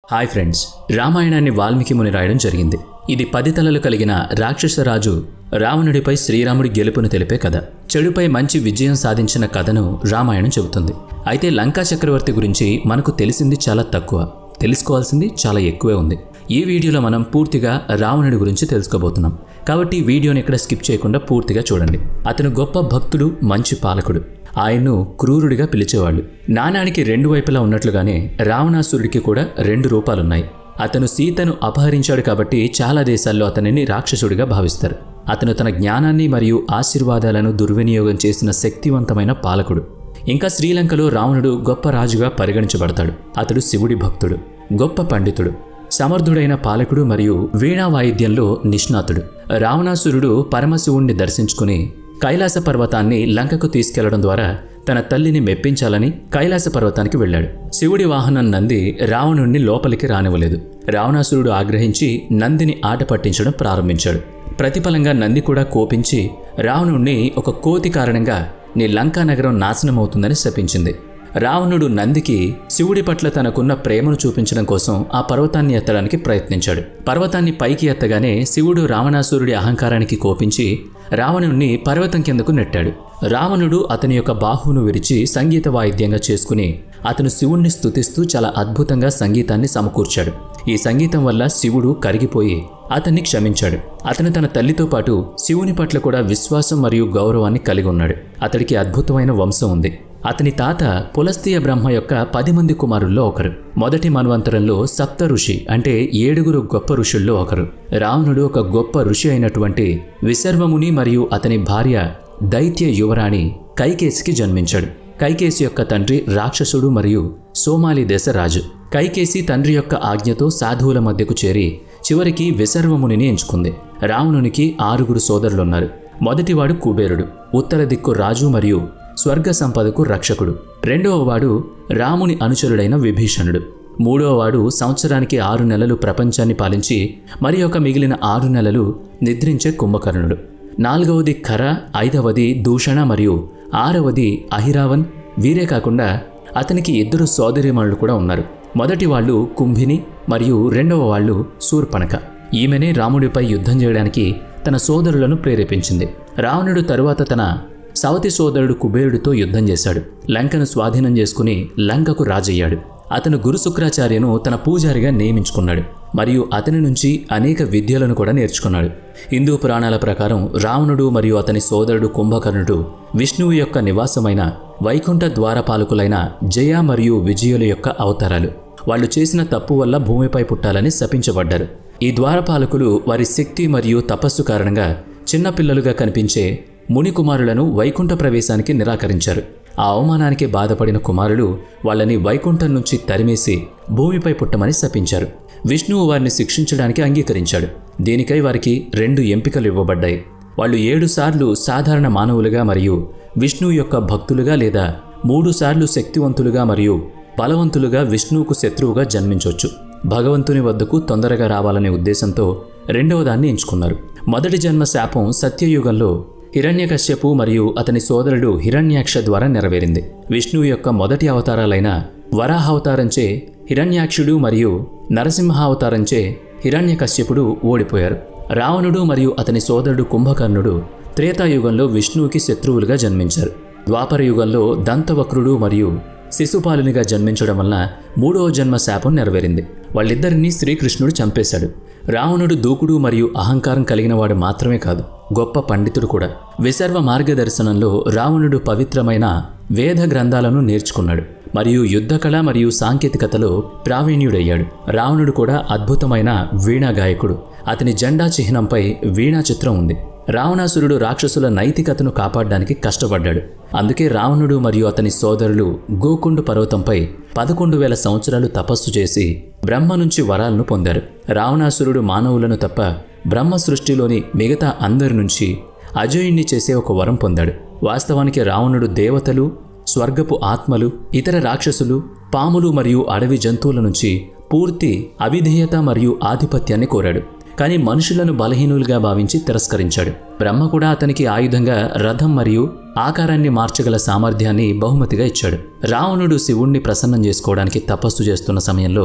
hi friends రామాయణాన్ని వాల్మీకి ముని రాయడం జరిగింది ఇది పది తలలు కలిగిన రాక్షసరాజు రావణుడిపై శ్రీరాముడి గెలుపును తెలిపే కథ చెడుపై మంచి విజయం సాధించిన కథను రామాయణం చెబుతుంది అయితే లంకా చక్రవర్తి గురించి మనకు తెలిసింది చాలా తక్కువ తెలుసుకోవాల్సింది చాలా ఎక్కువే ఉంది ఈ వీడియోలో మనం పూర్తిగా రావణుడి గురించి తెలుసుకోబోతున్నాం కాబట్టి ఈ వీడియోని ఇక్కడ స్కిప్ చేయకుండా పూర్తిగా చూడండి అతను గొప్ప భక్తుడు మంచి పాలకుడు ఆయన్ను క్రూరుడిగా పిలిచేవాళ్ళు నాణానికి రెండు వైపులా ఉన్నట్లుగానే రావణాసురుడికి కూడా రెండు రూపాలున్నాయి అతను సీతను అపహరించాడు కాబట్టి చాలా దేశాల్లో అతనిని రాక్షసుడిగా భావిస్తారు అతను తన జ్ఞానాన్ని మరియు ఆశీర్వాదాలను దుర్వినియోగం చేసిన శక్తివంతమైన పాలకుడు ఇంకా శ్రీలంకలో రావణుడు గొప్ప రాజుగా పరిగణించబడతాడు అతడు శివుడి భక్తుడు గొప్ప పండితుడు సమర్థుడైన పాలకుడు మరియు వీణా వాయిద్యంలో నిష్ణాతుడు రావణాసురుడు పరమశివుణ్ణి దర్శించుకుని కైలాస పర్వతాన్ని లంకకు తీసుకెళ్లడం ద్వారా తన తల్లిని మెప్పించాలని కైలాస పర్వతానికి వెళ్ళాడు శివుడి వాహనం నంది రావణుణ్ణి లోపలికి రానివ్వలేదు రావణాసురుడు ఆగ్రహించి నందిని ఆట పట్టించడం ప్రారంభించాడు ప్రతిఫలంగా నంది కూడా కోపించి రావణుణ్ణి ఒక కోతి కారణంగా నీ లంకా నగరం నాశనమవుతుందని శపించింది రావణుడు నందికి శివుడి పట్ల తనకున్న ప్రేమను చూపించడం కోసం ఆ పర్వతాన్ని ఎత్తడానికి ప్రయత్నించాడు పర్వతాన్ని పైకి ఎత్తగానే శివుడు రావణాసురుడి అహంకారానికి కోపించి రావణుణ్ణి పర్వతం కిందకు నెట్టాడు రావణుడు అతని యొక్క బాహువును విరిచి సంగీత వాయిద్యంగా చేసుకుని అతను శివుణ్ణి స్తుతిస్తూ చాలా అద్భుతంగా సంగీతాన్ని సమకూర్చాడు ఈ సంగీతం వల్ల శివుడు కరిగిపోయి అతన్ని క్షమించాడు అతను తన తల్లితో పాటు శివుని పట్ల కూడా విశ్వాసం మరియు గౌరవాన్ని కలిగి ఉన్నాడు అతడికి అద్భుతమైన వంశం ఉంది అతని తాత పులస్తీయ బ్రహ్మ యొక్క పది మంది కుమారుల్లో ఒకరు మొదటి మన్వంతరంలో సప్త ఋషి అంటే ఏడుగురు గొప్ప ఋషుల్లో ఒకరు రావణుడు ఒక గొప్ప ఋషి అయినటువంటి విసర్వముని మరియు అతని భార్య దైత్య యువరాణి కైకేసికి జన్మించాడు కైకేసి యొక్క తండ్రి రాక్షసుడు మరియు సోమాలి దేశ రాజు కైకేసి తండ్రి యొక్క ఆజ్ఞతో సాధువుల మధ్యకు చేరి చివరికి విసర్వమునిని ఎంచుకుంది రావణునికి ఆరుగురు సోదరులున్నారు మొదటివాడు కుబేరుడు ఉత్తర దిక్కు రాజు మరియు స్వర్గ సంపదకు రక్షకుడు రెండవ వాడు రాముని అనుచరుడైన విభీషణుడు మూడవ వాడు సంవత్సరానికి ఆరు నెలలు ప్రపంచాన్ని పాలించి మరి ఒక మిగిలిన ఆరు నెలలు నిద్రించే కుంభకర్ణుడు నాలుగవది ఖర ఐదవది దూషణ మరియు ఆరవది అహిరావన్ వీరే కాకుండా అతనికి ఇద్దరు సోదరిమణులు కూడా ఉన్నారు మొదటి వాళ్ళు కుంభిని మరియు రెండవ వాళ్ళు శూర్పణక ఈమెనే రాముడిపై యుద్ధం చేయడానికి తన సోదరులను ప్రేరేపించింది రావణుడు తరువాత తన సవతి సోదరుడు కుబేరుడితో యుద్ధం చేశాడు లంకను స్వాధీనం చేసుకుని లంకకు రాజయ్యాడు అతను గురు శుక్రాచార్యను తన పూజారిగా నియమించుకున్నాడు మరియు అతని నుంచి అనేక విద్యలను కూడా నేర్చుకున్నాడు హిందూ పురాణాల ప్రకారం రావణుడు మరియు అతని సోదరుడు కుంభకర్ణుడు విష్ణువు యొక్క నివాసమైన వైకుంఠ ద్వారపాలకులైన జయ మరియు విజయుల యొక్క అవతారాలు వాళ్ళు చేసిన తప్పు వల్ల భూమిపై పుట్టాలని శపించబడ్డారు ఈ ద్వారపాలకులు వారి శక్తి మరియు తపస్సు కారణంగా చిన్నపిల్లలుగా కనిపించే ముని కుమారులను వైకుంఠ ప్రవేశానికి నిరాకరించారు ఆ అవమానానికి బాధపడిన కుమారులు వాళ్ళని వైకుంఠం నుంచి తరిమేసి భూమిపై పుట్టమని శపించారు విష్ణువు వారిని శిక్షించడానికి అంగీకరించాడు దీనికై వారికి రెండు ఎంపికలు ఇవ్వబడ్డాయి వాళ్ళు ఏడు సార్లు సాధారణ మానవులుగా మరియు విష్ణువు యొక్క భక్తులుగా లేదా మూడు సార్లు శక్తివంతులుగా మరియు బలవంతులుగా విష్ణువుకు శత్రువుగా జన్మించవచ్చు భగవంతుని వద్దకు తొందరగా రావాలనే ఉద్దేశంతో రెండవ దాన్ని ఎంచుకున్నారు మొదటి జన్మ శాపం సత్యయుగంలో హిరణ్యకశ్యపు మరియు అతని సోదరుడు హిరణ్యాక్ష ద్వారా నెరవేరింది విష్ణువు యొక్క మొదటి అవతారాలైన వరాహావతారంచే హిరణ్యాక్షుడు మరియు నరసింహావతారంచే హిరణ్యకశ్యపుడు ఓడిపోయారు రావణుడు మరియు అతని సోదరుడు కుంభకర్ణుడు త్రేతాయుగంలో విష్ణువుకి శత్రువులుగా జన్మించారు ద్వాపర యుగంలో దంతవక్రుడు మరియు శిశుపాలునిగా జన్మించడం వలన మూడవ జన్మ శాపం నెరవేరింది వాళ్ళిద్దరినీ శ్రీకృష్ణుడు చంపేశాడు రావణుడు దూకుడు మరియు అహంకారం కలిగినవాడు మాత్రమే కాదు గొప్ప పండితుడు కూడా విసర్వ మార్గదర్శనంలో రావణుడు పవిత్రమైన వేద గ్రంథాలను నేర్చుకున్నాడు మరియు యుద్ధకళ మరియు సాంకేతికతలో ప్రావీణ్యుడయ్యాడు రావణుడు కూడా అద్భుతమైన వీణా గాయకుడు అతని జెండా చిహ్నంపై వీణా చిత్రం ఉంది రావణాసురుడు రాక్షసుల నైతికతను కాపాడడానికి కష్టపడ్డాడు అందుకే రావణుడు మరియు అతని సోదరులు గోకుండు పర్వతంపై పదకొండు వేల సంవత్సరాలు తపస్సు చేసి బ్రహ్మ నుంచి వరాలను పొందారు రావణాసురుడు మానవులను తప్ప బ్రహ్మ సృష్టిలోని మిగతా అందరి నుంచి అజయుణ్ణి చేసే ఒక వరం పొందాడు వాస్తవానికి రావణుడు దేవతలు స్వర్గపు ఆత్మలు ఇతర రాక్షసులు పాములు మరియు అడవి జంతువుల నుంచి పూర్తి అవిధేయత మరియు ఆధిపత్యాన్ని కోరాడు కానీ మనుషులను బలహీనులుగా భావించి తిరస్కరించాడు బ్రహ్మ కూడా అతనికి ఆయుధంగా రథం మరియు ఆకారాన్ని మార్చగల సామర్థ్యాన్ని బహుమతిగా ఇచ్చాడు రావణుడు శివుణ్ణి ప్రసన్నం చేసుకోవడానికి తపస్సు చేస్తున్న సమయంలో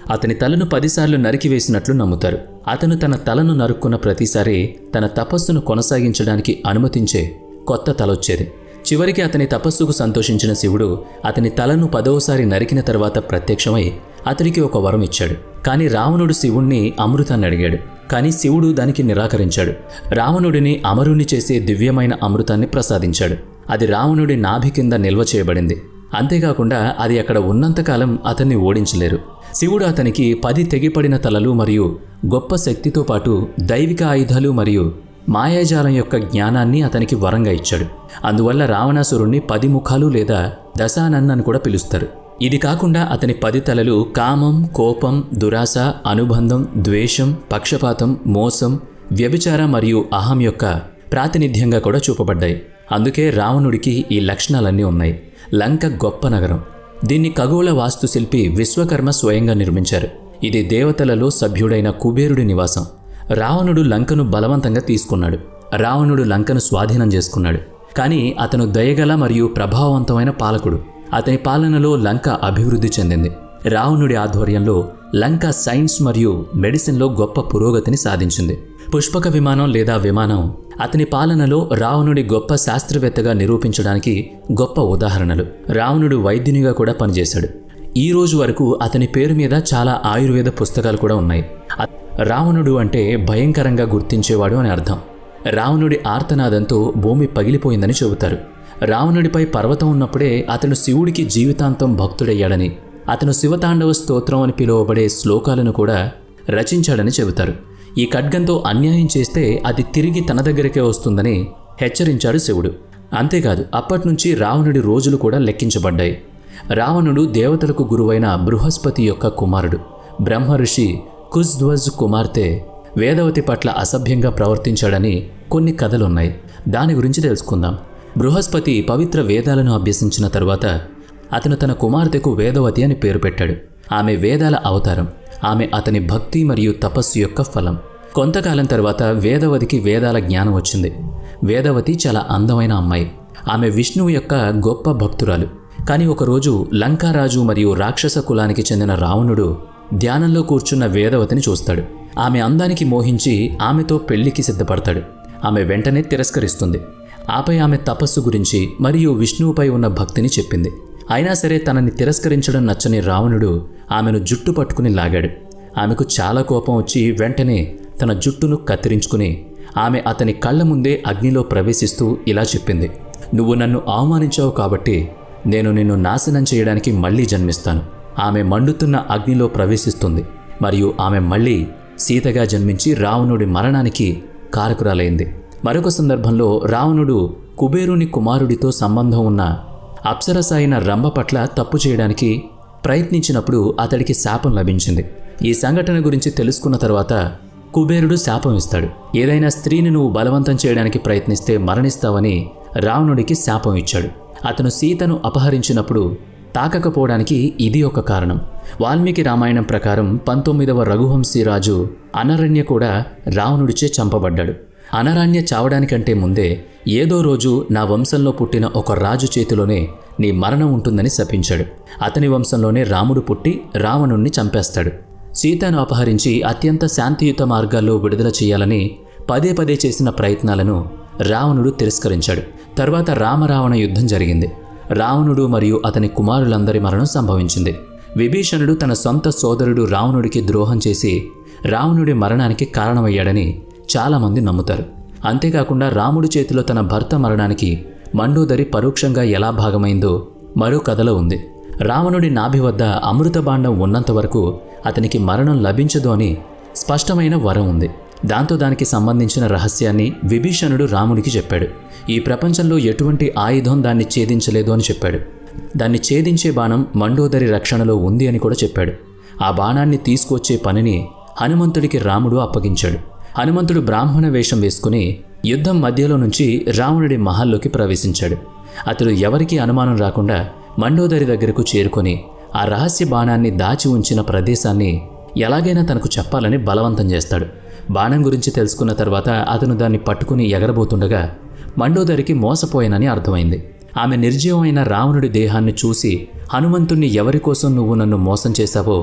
అతని తలను పదిసార్లు నరికివేసినట్లు నమ్ముతారు అతను తన తలను నరుక్కున్న ప్రతిసారి తన తపస్సును కొనసాగించడానికి అనుమతించే కొత్త తలొచ్చేది చివరికి అతని తపస్సుకు సంతోషించిన శివుడు అతని తలను పదోసారి నరికిన తర్వాత ప్రత్యక్షమై అతనికి ఒక వరం ఇచ్చాడు కానీ రావణుడు శివుణ్ణి అమృతాన్ని అడిగాడు కానీ శివుడు దానికి నిరాకరించాడు రావణుడిని అమరుణ్ణి చేసే దివ్యమైన అమృతాన్ని ప్రసాదించాడు అది రావణుడి నాభి కింద నిల్వ చేయబడింది అంతేకాకుండా అది అక్కడ ఉన్నంతకాలం అతన్ని ఓడించలేరు శివుడు అతనికి పది తెగిపడిన తలలు మరియు గొప్ప శక్తితో పాటు దైవిక ఆయుధాలు మరియు మాయాజాలం యొక్క జ్ఞానాన్ని అతనికి వరంగా ఇచ్చాడు అందువల్ల రావణాసురుణ్ణి పది ముఖాలు లేదా దశానన్ అని కూడా పిలుస్తారు ఇది కాకుండా అతని పది తలలు కామం కోపం దురాశ అనుబంధం ద్వేషం పక్షపాతం మోసం వ్యభిచార మరియు అహం యొక్క ప్రాతినిధ్యంగా కూడా చూపబడ్డాయి అందుకే రావణుడికి ఈ లక్షణాలన్నీ ఉన్నాయి లంక గొప్ప నగరం దీన్ని ఖగోళ వాస్తుశిల్పి విశ్వకర్మ స్వయంగా నిర్మించారు ఇది దేవతలలో సభ్యుడైన కుబేరుడి నివాసం రావణుడు లంకను బలవంతంగా తీసుకున్నాడు రావణుడు లంకను స్వాధీనం చేసుకున్నాడు కానీ అతను దయగల మరియు ప్రభావవంతమైన పాలకుడు అతని పాలనలో లంక అభివృద్ధి చెందింది రావణుడి ఆధ్వర్యంలో లంక సైన్స్ మరియు మెడిసిన్లో గొప్ప పురోగతిని సాధించింది పుష్పక విమానం లేదా విమానం అతని పాలనలో రావణుడి గొప్ప శాస్త్రవేత్తగా నిరూపించడానికి గొప్ప ఉదాహరణలు రావణుడు వైద్యునిగా కూడా పనిచేశాడు ఈ రోజు వరకు అతని పేరు మీద చాలా ఆయుర్వేద పుస్తకాలు కూడా ఉన్నాయి అ- రావణుడు అంటే భయంకరంగా గుర్తించేవాడు అని అర్థం రావణుడి ఆర్తనాదంతో భూమి పగిలిపోయిందని చెబుతారు రావణుడిపై పర్వతం ఉన్నప్పుడే అతను శివుడికి జీవితాంతం భక్తుడయ్యాడని అతను శివతాండవ స్తోత్రం అని పిలువబడే శ్లోకాలను కూడా రచించాడని చెబుతారు ఈ ఖడ్గంతో అన్యాయం చేస్తే అది తిరిగి తన దగ్గరికే వస్తుందని హెచ్చరించాడు శివుడు అంతేకాదు అప్పట్నుంచి రావణుడి రోజులు కూడా లెక్కించబడ్డాయి రావణుడు దేవతలకు గురువైన బృహస్పతి యొక్క కుమారుడు బ్రహ్మ ఋషి కుజ్ధ్వజ్ కుమార్తె వేదవతి పట్ల అసభ్యంగా ప్రవర్తించాడని కొన్ని కథలున్నాయి దాని గురించి తెలుసుకుందాం బృహస్పతి పవిత్ర వేదాలను అభ్యసించిన తరువాత అతను తన కుమార్తెకు వేదవతి అని పేరు పెట్టాడు ఆమె వేదాల అవతారం ఆమె అతని భక్తి మరియు తపస్సు యొక్క ఫలం కొంతకాలం తర్వాత వేదవతికి వేదాల జ్ఞానం వచ్చింది వేదవతి చాలా అందమైన అమ్మాయి ఆమె విష్ణువు యొక్క గొప్ప భక్తురాలు కానీ ఒకరోజు లంకారాజు మరియు రాక్షస కులానికి చెందిన రావణుడు ధ్యానంలో కూర్చున్న వేదవతిని చూస్తాడు ఆమె అందానికి మోహించి ఆమెతో పెళ్లికి సిద్ధపడతాడు ఆమె వెంటనే తిరస్కరిస్తుంది ఆపై ఆమె తపస్సు గురించి మరియు విష్ణువుపై ఉన్న భక్తిని చెప్పింది అయినా సరే తనని తిరస్కరించడం నచ్చని రావణుడు ఆమెను జుట్టు పట్టుకుని లాగాడు ఆమెకు చాలా కోపం వచ్చి వెంటనే తన జుట్టును కత్తిరించుకుని ఆమె అతని కళ్ళ ముందే అగ్నిలో ప్రవేశిస్తూ ఇలా చెప్పింది నువ్వు నన్ను అవమానించావు కాబట్టి నేను నిన్ను నాశనం చేయడానికి మళ్ళీ జన్మిస్తాను ఆమె మండుతున్న అగ్నిలో ప్రవేశిస్తుంది మరియు ఆమె మళ్ళీ సీతగా జన్మించి రావణుడి మరణానికి కారకురాలైంది మరొక సందర్భంలో రావణుడు కుబేరుని కుమారుడితో సంబంధం ఉన్న అప్సరస అయిన రంభ పట్ల తప్పు చేయడానికి ప్రయత్నించినప్పుడు అతడికి శాపం లభించింది ఈ సంఘటన గురించి తెలుసుకున్న తర్వాత కుబేరుడు శాపం ఇస్తాడు ఏదైనా స్త్రీని నువ్వు బలవంతం చేయడానికి ప్రయత్నిస్తే మరణిస్తావని రావణుడికి శాపం ఇచ్చాడు అతను సీతను అపహరించినప్పుడు తాకకపోవడానికి ఇది ఒక కారణం వాల్మీకి రామాయణం ప్రకారం పంతొమ్మిదవ రఘువంశీ రాజు అనరణ్య కూడా రావణుడిచే చంపబడ్డాడు అనరణ్య చావడానికంటే ముందే ఏదో రోజు నా వంశంలో పుట్టిన ఒక రాజు చేతిలోనే నీ మరణం ఉంటుందని శపించాడు అతని వంశంలోనే రాముడు పుట్టి రావణుణ్ణి చంపేస్తాడు సీతను అపహరించి అత్యంత శాంతియుత మార్గాల్లో విడుదల చేయాలని పదే పదే చేసిన ప్రయత్నాలను రావణుడు తిరస్కరించాడు తర్వాత రామరావణ యుద్ధం జరిగింది రావణుడు మరియు అతని కుమారులందరి మరణం సంభవించింది విభీషణుడు తన సొంత సోదరుడు రావణుడికి ద్రోహం చేసి రావణుడి మరణానికి కారణమయ్యాడని చాలామంది నమ్ముతారు అంతేకాకుండా రాముడి చేతిలో తన భర్త మరణానికి మండోదరి పరోక్షంగా ఎలా భాగమైందో మరో కథలో ఉంది రావణుడి నాభి వద్ద అమృత బాండం ఉన్నంత వరకు అతనికి మరణం లభించదు అని స్పష్టమైన వరం ఉంది దాంతో దానికి సంబంధించిన రహస్యాన్ని విభీషణుడు రాముడికి చెప్పాడు ఈ ప్రపంచంలో ఎటువంటి ఆయుధం దాన్ని ఛేదించలేదు అని చెప్పాడు దాన్ని ఛేదించే బాణం మండోదరి రక్షణలో ఉంది అని కూడా చెప్పాడు ఆ బాణాన్ని తీసుకొచ్చే పనిని హనుమంతుడికి రాముడు అప్పగించాడు హనుమంతుడు బ్రాహ్మణ వేషం వేసుకుని యుద్ధం మధ్యలో నుంచి రావణుడి మహల్లోకి ప్రవేశించాడు అతడు ఎవరికీ అనుమానం రాకుండా మండోదరి దగ్గరకు చేరుకొని ఆ రహస్య బాణాన్ని దాచి ఉంచిన ప్రదేశాన్ని ఎలాగైనా తనకు చెప్పాలని బలవంతం చేస్తాడు బాణం గురించి తెలుసుకున్న తర్వాత అతను దాన్ని పట్టుకుని ఎగరబోతుండగా మండోదరికి మోసపోయానని అర్థమైంది ఆమె నిర్జీవమైన రావణుడి దేహాన్ని చూసి హనుమంతుణ్ణి ఎవరి కోసం నువ్వు నన్ను మోసం చేశావో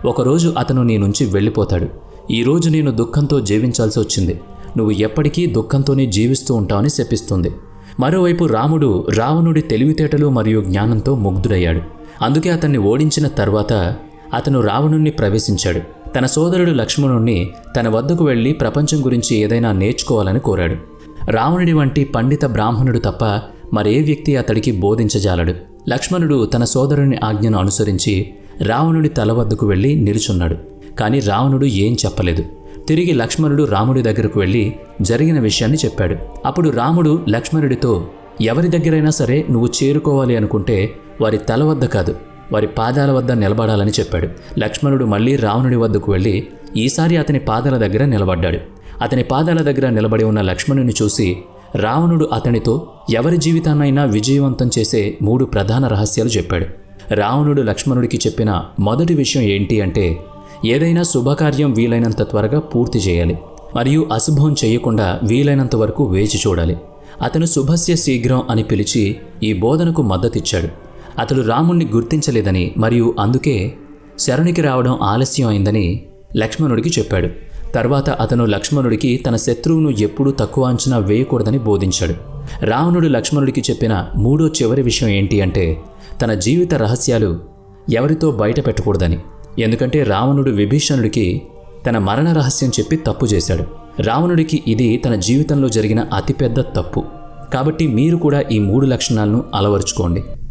ఒకరోజు అతను నీ నుంచి వెళ్ళిపోతాడు ఈరోజు నేను దుఃఖంతో జీవించాల్సి వచ్చింది నువ్వు ఎప్పటికీ దుఃఖంతోనే జీవిస్తూ ఉంటావని శపిస్తుంది మరోవైపు రాముడు రావణుడి తెలివితేటలు మరియు జ్ఞానంతో ముగ్ధుడయ్యాడు అందుకే అతన్ని ఓడించిన తర్వాత అతను రావణుణ్ణి ప్రవేశించాడు తన సోదరుడు లక్ష్మణుణ్ణి తన వద్దకు వెళ్ళి ప్రపంచం గురించి ఏదైనా నేర్చుకోవాలని కోరాడు రావణుడి వంటి పండిత బ్రాహ్మణుడు తప్ప మరే వ్యక్తి అతడికి బోధించజాలడు లక్ష్మణుడు తన సోదరుని ఆజ్ఞను అనుసరించి రావణుడి తల వద్దకు వెళ్ళి నిలుచున్నాడు కానీ రావణుడు ఏం చెప్పలేదు తిరిగి లక్ష్మణుడు రాముడి దగ్గరకు వెళ్ళి జరిగిన విషయాన్ని చెప్పాడు అప్పుడు రాముడు లక్ష్మణుడితో ఎవరి దగ్గరైనా సరే నువ్వు చేరుకోవాలి అనుకుంటే వారి తల వద్ద కాదు వారి పాదాల వద్ద నిలబడాలని చెప్పాడు లక్ష్మణుడు మళ్ళీ రావణుడి వద్దకు వెళ్ళి ఈసారి అతని పాదాల దగ్గర నిలబడ్డాడు అతని పాదాల దగ్గర నిలబడి ఉన్న లక్ష్మణుని చూసి రావణుడు అతనితో ఎవరి జీవితాన్నైనా విజయవంతం చేసే మూడు ప్రధాన రహస్యాలు చెప్పాడు రావణుడు లక్ష్మణుడికి చెప్పిన మొదటి విషయం ఏంటి అంటే ఏదైనా శుభకార్యం వీలైనంత త్వరగా పూర్తి చేయాలి మరియు అశుభం చేయకుండా వీలైనంత వరకు వేచి చూడాలి అతను శుభస్య శీఘ్రం అని పిలిచి ఈ బోధనకు మద్దతిచ్చాడు అతడు రాముణ్ణి గుర్తించలేదని మరియు అందుకే శరణికి రావడం ఆలస్యం అయిందని లక్ష్మణుడికి చెప్పాడు తర్వాత అతను లక్ష్మణుడికి తన శత్రువును ఎప్పుడూ తక్కువ అంచనా వేయకూడదని బోధించాడు రావణుడు లక్ష్మణుడికి చెప్పిన మూడో చివరి విషయం ఏంటి అంటే తన జీవిత రహస్యాలు ఎవరితో బయట పెట్టకూడదని ఎందుకంటే రావణుడు విభీషణుడికి తన మరణ రహస్యం చెప్పి తప్పు చేశాడు రావణుడికి ఇది తన జీవితంలో జరిగిన అతిపెద్ద తప్పు కాబట్టి మీరు కూడా ఈ మూడు లక్షణాలను అలవరుచుకోండి